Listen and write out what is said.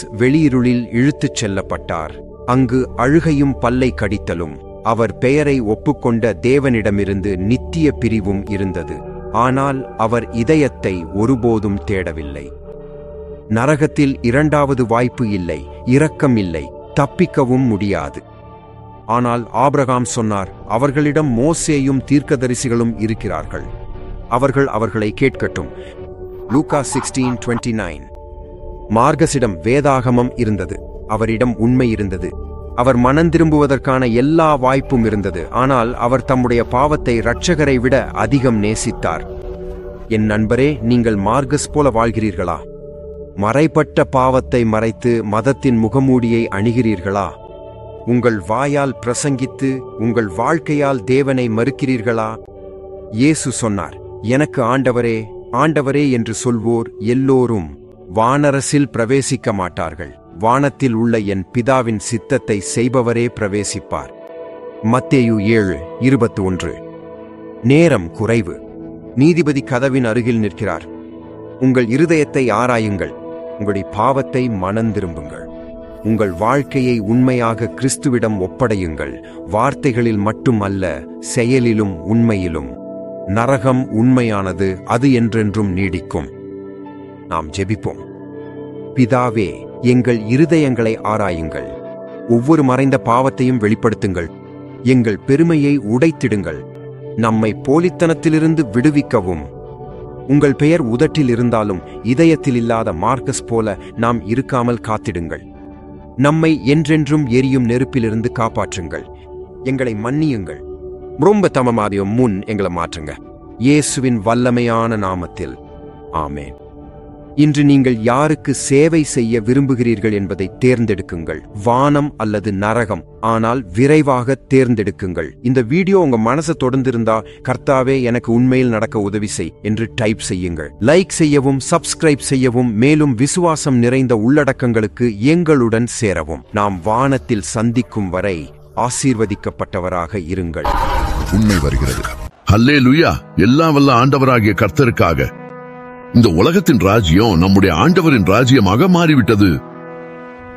வெளியிருளில் இழுத்துச் செல்லப்பட்டார் அங்கு அழுகையும் பல்லை கடித்தலும் அவர் பெயரை ஒப்புக்கொண்ட தேவனிடமிருந்து நித்திய பிரிவும் இருந்தது ஆனால் அவர் இதயத்தை ஒருபோதும் தேடவில்லை நரகத்தில் இரண்டாவது வாய்ப்பு இல்லை இரக்கம் இல்லை தப்பிக்கவும் முடியாது ஆனால் ஆபிரகாம் சொன்னார் அவர்களிடம் மோசேயும் தீர்க்கதரிசிகளும் இருக்கிறார்கள் அவர்கள் அவர்களை கேட்கட்டும் லூகா சிக்ஸ்டீன் டுவெண்ட்டி நைன் மார்கசிடம் வேதாகமம் இருந்தது அவரிடம் உண்மை இருந்தது அவர் மனம் திரும்புவதற்கான எல்லா வாய்ப்பும் இருந்தது ஆனால் அவர் தம்முடைய பாவத்தை இரட்சகரை விட அதிகம் நேசித்தார் என் நண்பரே நீங்கள் மார்கஸ் போல வாழ்கிறீர்களா மறைப்பட்ட பாவத்தை மறைத்து மதத்தின் முகமூடியை அணுகிறீர்களா உங்கள் வாயால் பிரசங்கித்து உங்கள் வாழ்க்கையால் தேவனை மறுக்கிறீர்களா இயேசு சொன்னார் எனக்கு ஆண்டவரே ஆண்டவரே என்று சொல்வோர் எல்லோரும் வானரசில் பிரவேசிக்க மாட்டார்கள் வானத்தில் உள்ள என் பிதாவின் சித்தத்தை செய்பவரே பிரவேசிப்பார் மத்தேயு ஏழு இருபத்தி ஒன்று நேரம் குறைவு நீதிபதி கதவின் அருகில் நிற்கிறார் உங்கள் இருதயத்தை ஆராயுங்கள் உங்களுடைய பாவத்தை மனந்திரும்புங்கள் உங்கள் வாழ்க்கையை உண்மையாக கிறிஸ்துவிடம் ஒப்படையுங்கள் வார்த்தைகளில் மட்டும் அல்ல செயலிலும் உண்மையிலும் நரகம் உண்மையானது அது என்றென்றும் நீடிக்கும் நாம் ஜெபிப்போம் பிதாவே எங்கள் இருதயங்களை ஆராயுங்கள் ஒவ்வொரு மறைந்த பாவத்தையும் வெளிப்படுத்துங்கள் எங்கள் பெருமையை உடைத்திடுங்கள் நம்மை போலித்தனத்திலிருந்து விடுவிக்கவும் உங்கள் பெயர் உதட்டில் இருந்தாலும் இதயத்தில் இல்லாத மார்க்கஸ் போல நாம் இருக்காமல் காத்திடுங்கள் நம்மை என்றென்றும் எரியும் நெருப்பிலிருந்து காப்பாற்றுங்கள் எங்களை மன்னியுங்கள் ரொம்ப தமமாதியம் முன் எங்களை மாற்றுங்க இயேசுவின் வல்லமையான நாமத்தில் ஆமேன் இன்று நீங்கள் யாருக்கு சேவை செய்ய விரும்புகிறீர்கள் என்பதை தேர்ந்தெடுக்குங்கள் வானம் அல்லது நரகம் ஆனால் விரைவாக தேர்ந்தெடுக்குங்கள் இந்த வீடியோ உங்க மனசை தொடர்ந்திருந்தா கர்த்தாவே எனக்கு உண்மையில் நடக்க உதவி செய் என்று டைப் செய்யுங்கள் லைக் செய்யவும் சப்ஸ்கிரைப் செய்யவும் மேலும் விசுவாசம் நிறைந்த உள்ளடக்கங்களுக்கு எங்களுடன் சேரவும் நாம் வானத்தில் சந்திக்கும் வரை ஆசீர்வதிக்கப்பட்டவராக இருங்கள் உண்மை வருகிறது ஹல்லே லுயா எல்லா வல்ல ஆண்டவராகிய கர்த்தருக்காக இந்த உலகத்தின் ராஜ்யம் நம்முடைய ஆண்டவரின் ராஜ்யமாக மாறிவிட்டது